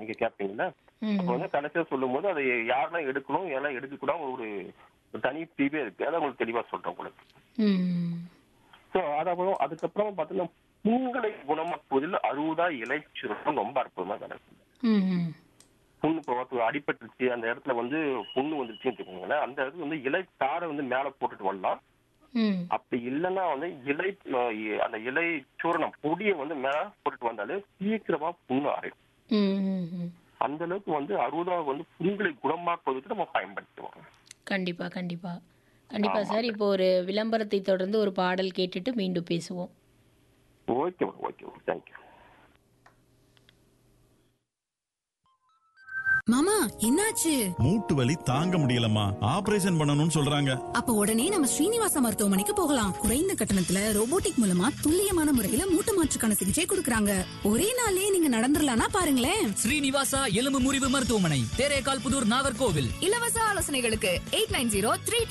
நீங்க கேட்பீங்கல்ல ம் அப்ப வந்து கடைசியா சொல்லும் போது அதை யாரெல்லாம் எடுக்கணும் யாரெல்லாம் எடுக்க கூடாது ஒரு ஒரு தனி பிரிவே இருக்கு அதை உங்களுக்கு தெளிவா சொல்றேன் உங்களுக்கு ம் ஸோ அதாவது அதுக்கப்புறம் பார்த்தீங்கன்னா புண்களை குணமாக்குவதில் அறுபதா இலைச்சுருக்கம் ரொம்ப அற்புதமா கிடக்கு ம் ம் புண்ணு இப்போ ஒருத்தர் அடிபட்டுருச்சு அந்த இடத்துல வந்து புண்ணு வந்துருச்சுன்னு வச்சுக்கோங்களேன் அந்த இடத்துல வந்து இலை தாரை வந்து மேல போட்டுட்டு வரலாம் ம் அப்படி இல்லைன்னா வந்து இலை அஹ், அந்த இலை சூரணம் பொடியை வந்து மேல போட்டுட்டு வந்தாலே சீக்கிரமா புண்ணு ஆறிடும் ம் ம் ம் அந்த அளவுக்கு வந்து அறுபதாவது வந்து புண்களை குணமாக்குவதற்கு நம்ம பயன்படுத்துவோம் கண்டிப்பா கண்டிப்பா கண்டிப்பா சார் இப்போ ஒரு விளம்பரத்தை தொடர்ந்து ஒரு பாடல் கேட்டுட்டு மீண்டும் பேசுவோம் ஓகே ஓகே ஓகே தேங்க்யூ மாமா என்னாச்சு மூட்டு வலி தாங்க முடியலம்மா ஆபரேஷன் பண்ணணும்னு சொல்றாங்க அப்ப உடனே நம்ம ஸ்ரீனிவாச மருத்துவமனைக்கு போகலாம் குறைந்த கட்டணத்துல ரோபோட்டிக் மூலமா துல்லியமான முறையில மூட்டு மாற்றுக்கான சிகிச்சை கொடுக்கறாங்க ஒரே நாளே நீங்க நடந்துடலாம்னா பாருங்களேன் ஸ்ரீனிவாசா எலும்பு முறிவு மருத்துவமனை தேரேகால் புதூர் நாகர்கோவில் இலவச ஆலோசனைகளுக்கு எயிட் நைன் ஜீரோ த்ரீ